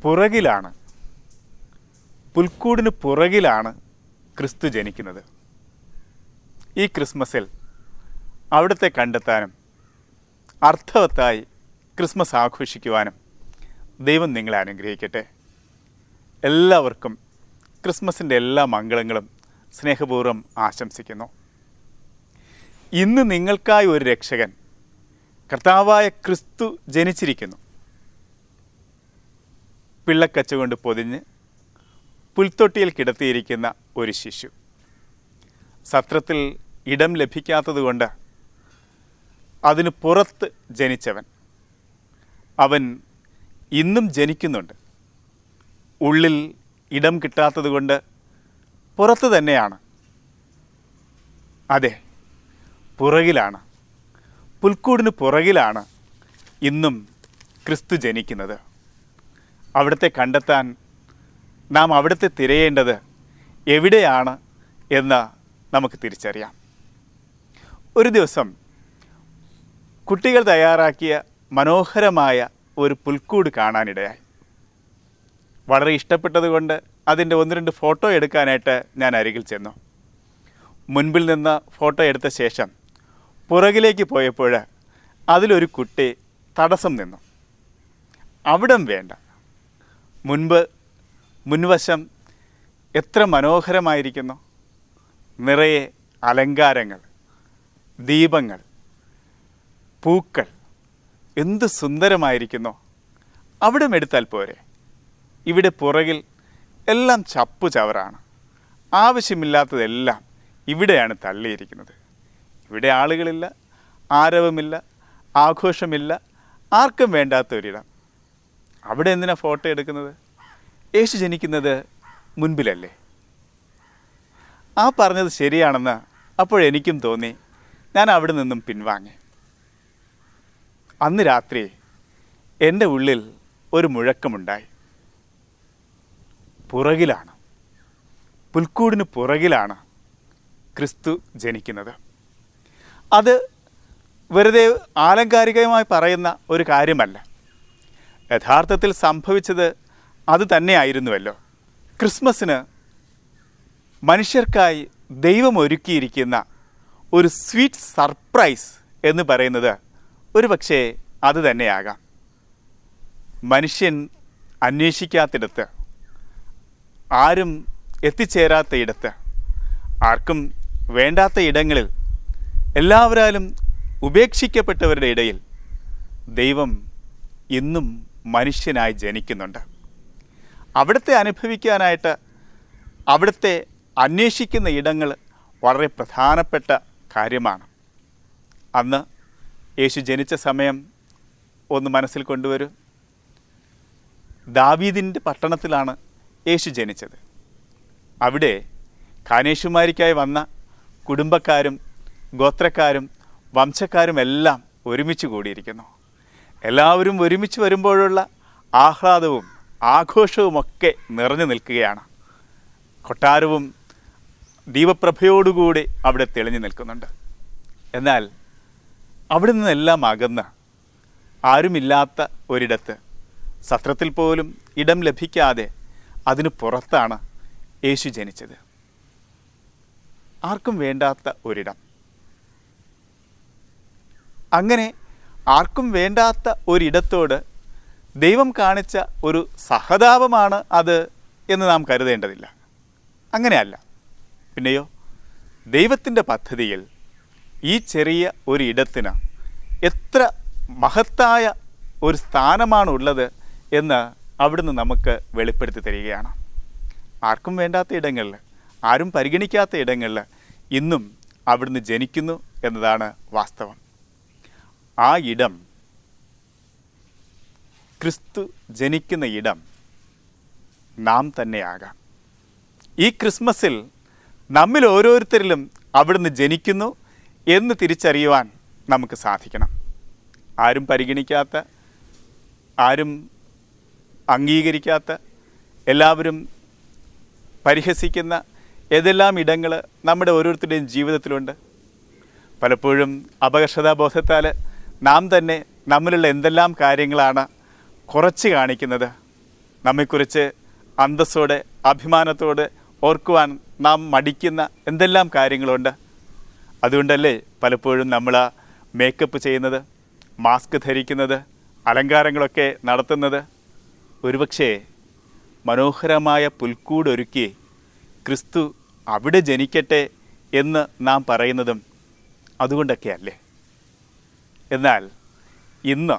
പുറകിലാണ് പുൽക്കൂടിന് പുറകിലാണ് ക്രിസ്തു ജനിക്കുന്നത് ഈ ക്രിസ്മസിൽ അവിടുത്തെ കണ്ടെത്താനും അർത്ഥവത്തായി ക്രിസ്മസ് ആഘോഷിക്കുവാനും ദൈവം നിങ്ങളെ അനുഗ്രഹിക്കട്ടെ എല്ലാവർക്കും ക്രിസ്മസിൻ്റെ എല്ലാ മംഗളങ്ങളും സ്നേഹപൂർവ്വം ആശംസിക്കുന്നു ഇന്ന് നിങ്ങൾക്കായി ഒരു രക്ഷകൻ കർത്താവായ ക്രിസ്തു ജനിച്ചിരിക്കുന്നു പിള്ളക്കച്ച കൊണ്ട് പൊതിഞ്ഞ് പുൽത്തൊട്ടിയിൽ കിടത്തിയിരിക്കുന്ന ഒരു ശിശു സത്രത്തിൽ ഇടം ലഭിക്കാത്തതുകൊണ്ട് അതിന് പുറത്ത് ജനിച്ചവൻ അവൻ ഇന്നും ജനിക്കുന്നുണ്ട് ഉള്ളിൽ ഇടം കിട്ടാത്തതുകൊണ്ട് പുറത്ത് തന്നെയാണ് അതെ പുറകിലാണ് പുൽക്കൂടിന് പുറകിലാണ് ഇന്നും ക്രിസ്തു ജനിക്കുന്നത് അവിടുത്തെ കണ്ടെത്താൻ നാം അവിടുത്തെ തിരയേണ്ടത് എവിടെയാണ് എന്ന് നമുക്ക് തിരിച്ചറിയാം ഒരു ദിവസം കുട്ടികൾ തയ്യാറാക്കിയ മനോഹരമായ ഒരു പുൽക്കൂട് കാണാനിടയായി വളരെ ഇഷ്ടപ്പെട്ടതുകൊണ്ട് അതിൻ്റെ ഒന്ന് രണ്ട് ഫോട്ടോ എടുക്കാനായിട്ട് ഞാൻ അരികിൽ ചെന്നു മുൻപിൽ നിന്ന് ഫോട്ടോ എടുത്ത ശേഷം പുറകിലേക്ക് പോയപ്പോൾ അതിലൊരു കുട്ടി തടസ്സം നിന്നു അവിടം വേണ്ട മുൻപ് മുൻവശം എത്ര മനോഹരമായിരിക്കുന്നു നിറയെ അലങ്കാരങ്ങൾ ദീപങ്ങൾ പൂക്കൾ എന്ത് സുന്ദരമായിരിക്കുന്നു അവിടം എടുത്താൽ പോരെ ഇവിടെ പുറകിൽ എല്ലാം ചപ്പു ചവറാണ് ആവശ്യമില്ലാത്തതെല്ലാം ഇവിടെയാണ് തള്ളിയിരിക്കുന്നത് ഇവിടെ ആളുകളില്ല ആരവമില്ല ആഘോഷമില്ല ആർക്കും വേണ്ടാത്ത ഒരിടം അവിടെ എന്തിനാ ഫോട്ടോ എടുക്കുന്നത് യേശു ജനിക്കുന്നത് മുൻപിലല്ലേ ആ പറഞ്ഞത് ശരിയാണെന്ന് അപ്പോഴെനിക്കും തോന്നി ഞാൻ അവിടെ നിന്നും പിൻവാങ്ങി അന്ന് രാത്രി എൻ്റെ ഉള്ളിൽ ഒരു മുഴക്കമുണ്ടായി പുറകിലാണ് പുൽക്കൂടിന് പുറകിലാണ് ക്രിസ്തു ജനിക്കുന്നത് അത് വെറുതെ ആലങ്കാരികമായി പറയുന്ന ഒരു കാര്യമല്ല യഥാർത്ഥത്തിൽ സംഭവിച്ചത് അത് തന്നെയായിരുന്നുവല്ലോ ക്രിസ്മസിന് മനുഷ്യർക്കായി ദൈവം ഒരുക്കിയിരിക്കുന്ന ഒരു സ്വീറ്റ് സർപ്രൈസ് എന്ന് പറയുന്നത് ഒരു പക്ഷേ അത് തന്നെയാകാം മനുഷ്യൻ അന്വേഷിക്കാത്തിടത്ത് ആരും എത്തിച്ചേരാത്ത ഇടത്ത് ആർക്കും വേണ്ടാത്ത ഇടങ്ങളിൽ എല്ലാവരാലും ഉപേക്ഷിക്കപ്പെട്ടവരുടെ ഇടയിൽ ദൈവം ഇന്നും മനുഷ്യനായി ജനിക്കുന്നുണ്ട് അവിടുത്തെ അനുഭവിക്കാനായിട്ട് അവിടുത്തെ അന്വേഷിക്കുന്ന ഇടങ്ങൾ വളരെ പ്രധാനപ്പെട്ട കാര്യമാണ് അന്ന് യേശു ജനിച്ച സമയം ഒന്ന് മനസ്സിൽ കൊണ്ടുവരൂ ദാവീദിൻ്റെ പട്ടണത്തിലാണ് യേശു ജനിച്ചത് അവിടെ കാനേഷുമാരിക്കായി വന്ന കുടുംബക്കാരും ഗോത്രക്കാരും വംശക്കാരും എല്ലാം ഒരുമിച്ച് കൂടിയിരിക്കുന്നു എല്ലാവരും ഒരുമിച്ച് വരുമ്പോഴുള്ള ആഹ്ലാദവും ആഘോഷവുമൊക്കെ നിറഞ്ഞു നിൽക്കുകയാണ് കൊട്ടാരവും ദീപപ്രഭയോടുകൂടി അവിടെ തെളിഞ്ഞു നിൽക്കുന്നുണ്ട് എന്നാൽ അവിടെ നിന്നെല്ലാം അകന്ന് ആരുമില്ലാത്ത ഒരിടത്ത് സത്രത്തിൽ പോലും ഇടം ലഭിക്കാതെ അതിന് പുറത്താണ് യേശു ജനിച്ചത് ആർക്കും വേണ്ടാത്ത ഒരിടം അങ്ങനെ ആർക്കും വേണ്ടാത്ത ഒരിടത്തോട് ദൈവം കാണിച്ച ഒരു സഹതാപമാണ് അത് എന്ന് നാം കരുതേണ്ടതില്ല അങ്ങനെയല്ല പിന്നെയോ ദൈവത്തിൻ്റെ പദ്ധതിയിൽ ഈ ചെറിയ ഒരു ഇടത്തിന് എത്ര മഹത്തായ ഒരു സ്ഥാനമാണുള്ളത് എന്ന് അവിടുന്ന് നമുക്ക് വെളിപ്പെടുത്തി തരികയാണ് ആർക്കും വേണ്ടാത്ത ഇടങ്ങളിൽ ആരും പരിഗണിക്കാത്ത ഇടങ്ങളിൽ ഇന്നും അവിടുന്ന് ജനിക്കുന്നു എന്നതാണ് വാസ്തവം ആ ഇടം ക്രിസ്തു ജനിക്കുന്ന ഇടം നാം തന്നെയാകാം ഈ ക്രിസ്മസിൽ നമ്മിൽ ഓരോരുത്തരിലും അവിടുന്ന് ജനിക്കുന്നു എന്ന് തിരിച്ചറിയുവാൻ നമുക്ക് സാധിക്കണം ആരും പരിഗണിക്കാത്ത ആരും അംഗീകരിക്കാത്ത എല്ലാവരും പരിഹസിക്കുന്ന ഏതെല്ലാം ഇടങ്ങൾ നമ്മുടെ ഓരോരുത്തരുടെയും ജീവിതത്തിലുണ്ട് പലപ്പോഴും അപകർഷതാബോധത്താൽ നാം തന്നെ നമ്മിലുള്ള എന്തെല്ലാം കാര്യങ്ങളാണ് കുറച്ച് കാണിക്കുന്നത് നമ്മെക്കുറിച്ച് അന്തസ്സോടെ അഭിമാനത്തോടെ ഓർക്കുവാൻ നാം മടിക്കുന്ന എന്തെല്ലാം കാര്യങ്ങളുണ്ട് അതുകൊണ്ടല്ലേ പലപ്പോഴും നമ്മൾ ആ മേക്കപ്പ് ചെയ്യുന്നത് മാസ്ക് ധരിക്കുന്നത് അലങ്കാരങ്ങളൊക്കെ നടത്തുന്നത് ഒരുപക്ഷേ മനോഹരമായ പുൽക്കൂടൊരുക്കി ക്രിസ്തു അവിടെ ജനിക്കട്ടെ എന്ന് നാം പറയുന്നതും അതുകൊണ്ടൊക്കെയല്ലേ എന്നാൽ ഇന്ന്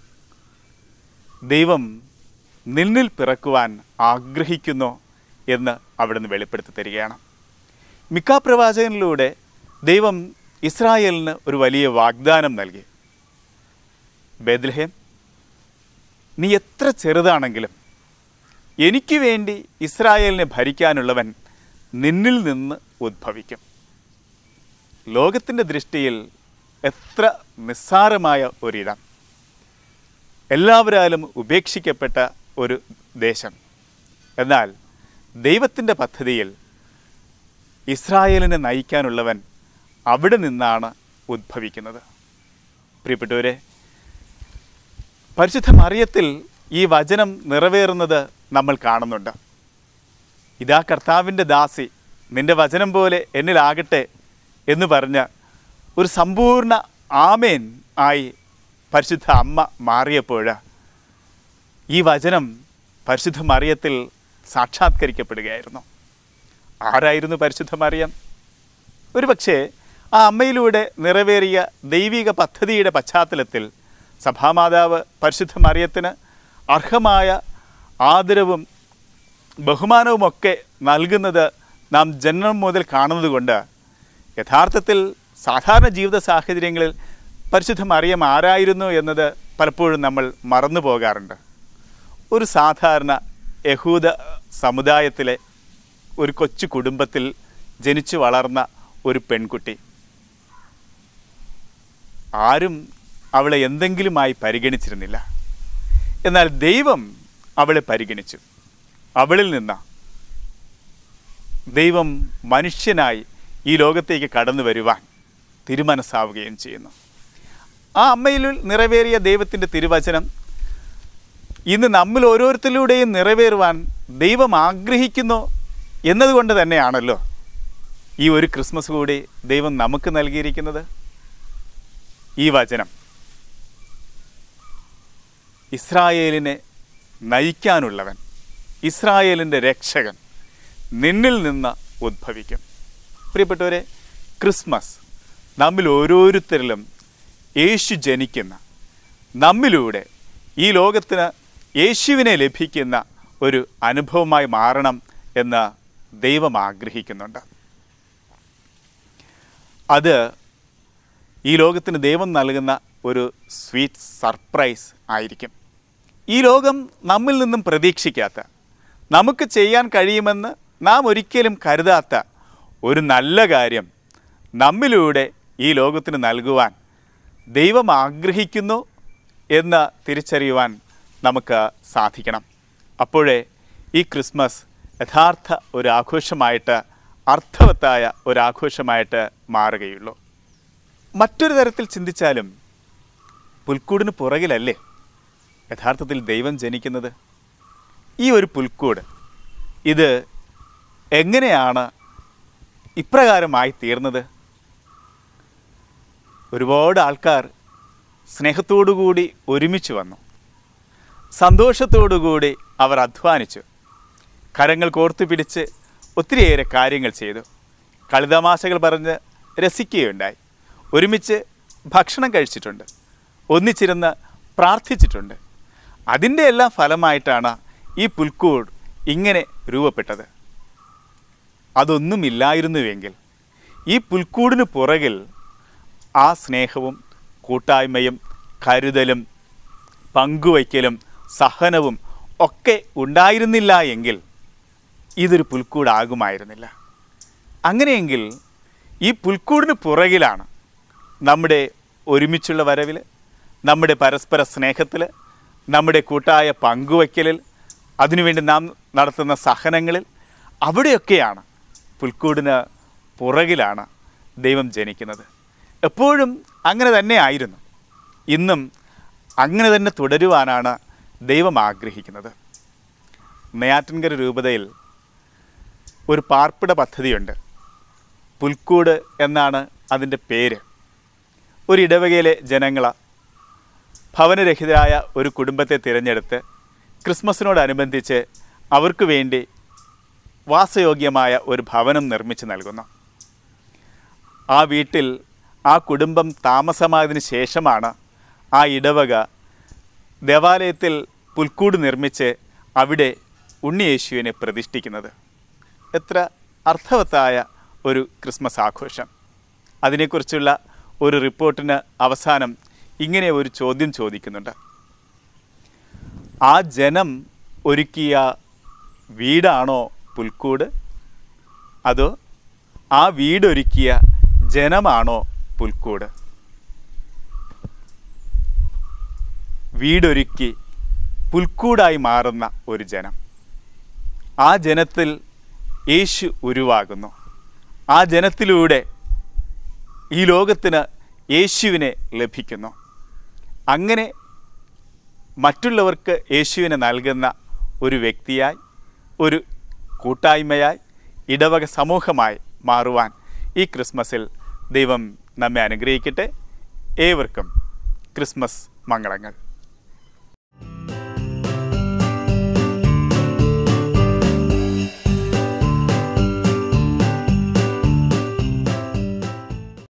ദൈവം നിന്നിൽ പിറക്കുവാൻ ആഗ്രഹിക്കുന്നു എന്ന് അവിടുന്ന് വെളിപ്പെടുത്തി തരികയാണ് മിക്ക പ്രവാചകനിലൂടെ ദൈവം ഇസ്രായേലിന് ഒരു വലിയ വാഗ്ദാനം നൽകി ബേദ്ലഹേം നീ എത്ര ചെറുതാണെങ്കിലും എനിക്ക് വേണ്ടി ഇസ്രായേലിനെ ഭരിക്കാനുള്ളവൻ നിന്നിൽ നിന്ന് ഉദ്ഭവിക്കും ലോകത്തിൻ്റെ ദൃഷ്ടിയിൽ എത്ര നിസ്സാരമായ ഒരിടം എല്ലാവരാലും ഉപേക്ഷിക്കപ്പെട്ട ഒരു ദേശം എന്നാൽ ദൈവത്തിൻ്റെ പദ്ധതിയിൽ ഇസ്രായേലിനെ നയിക്കാനുള്ളവൻ അവിടെ നിന്നാണ് ഉദ്ഭവിക്കുന്നത് പ്രിയപ്പെട്ടവരെ പരിശുദ്ധ മറിയത്തിൽ ഈ വചനം നിറവേറുന്നത് നമ്മൾ കാണുന്നുണ്ട് ഇതാ കർത്താവിൻ്റെ ദാസി നിന്റെ വചനം പോലെ എന്നിലാകട്ടെ എന്ന് പറഞ്ഞ ഒരു സമ്പൂർണ്ണ ആമേൻ ആയി പരിശുദ്ധ അമ്മ മാറിയപ്പോൾ ഈ വചനം പരിശുദ്ധ മറിയത്തിൽ സാക്ഷാത്കരിക്കപ്പെടുകയായിരുന്നു ആരായിരുന്നു പരിശുദ്ധ മറിയം ഒരുപക്ഷേ ആ അമ്മയിലൂടെ നിറവേറിയ ദൈവിക പദ്ധതിയുടെ പശ്ചാത്തലത്തിൽ സഭാമാതാവ് പരിശുദ്ധ മറിയത്തിന് അർഹമായ ആദരവും ബഹുമാനവുമൊക്കെ നൽകുന്നത് നാം ജന്മം മുതൽ കാണുന്നത് കൊണ്ട് യഥാർത്ഥത്തിൽ സാധാരണ ജീവിത സാഹചര്യങ്ങളിൽ പരിശുദ്ധ മറിയം ആരായിരുന്നു എന്നത് പലപ്പോഴും നമ്മൾ മറന്നു പോകാറുണ്ട് ഒരു സാധാരണ യഹൂദ സമുദായത്തിലെ ഒരു കൊച്ചു കുടുംബത്തിൽ ജനിച്ചു വളർന്ന ഒരു പെൺകുട്ടി ആരും അവളെ എന്തെങ്കിലുമായി പരിഗണിച്ചിരുന്നില്ല എന്നാൽ ദൈവം അവളെ പരിഗണിച്ചു അവളിൽ നിന്ന് ദൈവം മനുഷ്യനായി ഈ ലോകത്തേക്ക് കടന്നു വരുവാൻ തിരുമനസ്സാവുകയും ചെയ്യുന്നു ആ അമ്മയിൽ നിറവേറിയ ദൈവത്തിൻ്റെ തിരുവചനം ഇന്ന് നമ്മൾ ഓരോരുത്തരിലൂടെയും നിറവേറുവാൻ ദൈവം ആഗ്രഹിക്കുന്നു എന്നതുകൊണ്ട് തന്നെയാണല്ലോ ഈ ഒരു ക്രിസ്മസ് കൂടി ദൈവം നമുക്ക് നൽകിയിരിക്കുന്നത് ഈ വചനം ഇസ്രായേലിനെ നയിക്കാനുള്ളവൻ ഇസ്രായേലിൻ്റെ രക്ഷകൻ നിന്നിൽ നിന്ന് ഉദ്ഭവിക്കും പ്രിയപ്പെട്ടവരെ ക്രിസ്മസ് നമ്മിൽ ഓരോരുത്തരിലും യേശു ജനിക്കുന്ന നമ്മിലൂടെ ഈ ലോകത്തിന് യേശുവിനെ ലഭിക്കുന്ന ഒരു അനുഭവമായി മാറണം എന്ന് ദൈവം ആഗ്രഹിക്കുന്നുണ്ട് അത് ഈ ലോകത്തിന് ദൈവം നൽകുന്ന ഒരു സ്വീറ്റ് സർപ്രൈസ് ആയിരിക്കും ഈ ലോകം നമ്മിൽ നിന്നും പ്രതീക്ഷിക്കാത്ത നമുക്ക് ചെയ്യാൻ കഴിയുമെന്ന് നാം ഒരിക്കലും കരുതാത്ത ഒരു നല്ല കാര്യം നമ്മിലൂടെ ഈ ലോകത്തിന് നൽകുവാൻ ദൈവം ആഗ്രഹിക്കുന്നു എന്ന് തിരിച്ചറിയുവാൻ നമുക്ക് സാധിക്കണം അപ്പോഴേ ഈ ക്രിസ്മസ് യഥാർത്ഥ ഒരു ആഘോഷമായിട്ട് അർത്ഥവത്തായ ഒരു ആഘോഷമായിട്ട് മാറുകയുള്ളൂ മറ്റൊരു തരത്തിൽ ചിന്തിച്ചാലും പുൽക്കൂടിന് പുറകിലല്ലേ യഥാർത്ഥത്തിൽ ദൈവം ജനിക്കുന്നത് ഈ ഒരു പുൽക്കൂട് ഇത് എങ്ങനെയാണ് ഇപ്രകാരമായി തീർന്നത് ഒരുപാട് ആൾക്കാർ സ്നേഹത്തോടുകൂടി ഒരുമിച്ച് വന്നു സന്തോഷത്തോടുകൂടി അവർ അധ്വാനിച്ചു കരങ്ങൾ കോർത്തു പിടിച്ച് ഒത്തിരിയേറെ കാര്യങ്ങൾ ചെയ്തു കളിതമാശകൾ പറഞ്ഞ് രസിക്കുകയുണ്ടായി ഒരുമിച്ച് ഭക്ഷണം കഴിച്ചിട്ടുണ്ട് ഒന്നിച്ചിരുന്ന് പ്രാർത്ഥിച്ചിട്ടുണ്ട് അതിൻ്റെ എല്ലാം ഫലമായിട്ടാണ് ഈ പുൽക്കൂട് ഇങ്ങനെ രൂപപ്പെട്ടത് അതൊന്നുമില്ലായിരുന്നുവെങ്കിൽ ഈ പുൽക്കൂടിന് പുറകിൽ ആ സ്നേഹവും കൂട്ടായ്മയും കരുതലും പങ്കുവയ്ക്കലും സഹനവും ഒക്കെ ഉണ്ടായിരുന്നില്ല എങ്കിൽ ഇതൊരു പുൽക്കൂടാകുമായിരുന്നില്ല അങ്ങനെയെങ്കിൽ ഈ പുൽക്കൂടിന് പുറകിലാണ് നമ്മുടെ ഒരുമിച്ചുള്ള വരവിൽ നമ്മുടെ പരസ്പര സ്നേഹത്തിൽ നമ്മുടെ കൂട്ടായ പങ്കുവയ്ക്കലിൽ അതിനുവേണ്ടി നാം നടത്തുന്ന സഹനങ്ങളിൽ അവിടെയൊക്കെയാണ് പുൽക്കൂടിന് പുറകിലാണ് ദൈവം ജനിക്കുന്നത് എപ്പോഴും അങ്ങനെ തന്നെ ആയിരുന്നു ഇന്നും അങ്ങനെ തന്നെ തുടരുവാനാണ് ദൈവം ആഗ്രഹിക്കുന്നത് നെയ്യാറ്റിൻകര രൂപതയിൽ ഒരു പാർപ്പിട പദ്ധതിയുണ്ട് പുൽക്കൂട് എന്നാണ് അതിൻ്റെ പേര് ഒരു ഇടവകയിലെ ജനങ്ങൾ ഭവനരഹിതരായ ഒരു കുടുംബത്തെ തിരഞ്ഞെടുത്ത് ക്രിസ്മസിനോടനുബന്ധിച്ച് അവർക്ക് വേണ്ടി വാസയോഗ്യമായ ഒരു ഭവനം നിർമ്മിച്ച് നൽകുന്നു ആ വീട്ടിൽ ആ കുടുംബം താമസമായതിനു ശേഷമാണ് ആ ഇടവക ദേവാലയത്തിൽ പുൽക്കൂട് നിർമ്മിച്ച് അവിടെ ഉണ്ണിയേശുവിനെ പ്രതിഷ്ഠിക്കുന്നത് എത്ര അർത്ഥവത്തായ ഒരു ക്രിസ്മസ് ആഘോഷം അതിനെക്കുറിച്ചുള്ള ഒരു റിപ്പോർട്ടിന് അവസാനം ഇങ്ങനെ ഒരു ചോദ്യം ചോദിക്കുന്നുണ്ട് ആ ജനം ഒരുക്കിയ വീടാണോ പുൽക്കൂട് അതോ ആ വീടൊരുക്കിയ ജനമാണോ പുൽക്കൂട് വീടൊരുക്കി പുൽക്കൂടായി മാറുന്ന ഒരു ജനം ആ ജനത്തിൽ യേശു ഉരുവാകുന്നു ആ ജനത്തിലൂടെ ഈ ലോകത്തിന് യേശുവിനെ ലഭിക്കുന്നു അങ്ങനെ മറ്റുള്ളവർക്ക് യേശുവിനെ നൽകുന്ന ഒരു വ്യക്തിയായി ഒരു കൂട്ടായ്മയായി ഇടവക സമൂഹമായി മാറുവാൻ ഈ ക്രിസ്മസിൽ ദൈവം നമ്മെ അനുഗ്രഹിക്കട്ടെ ഏവർക്കും ക്രിസ്മസ് മംഗളങ്ങൾ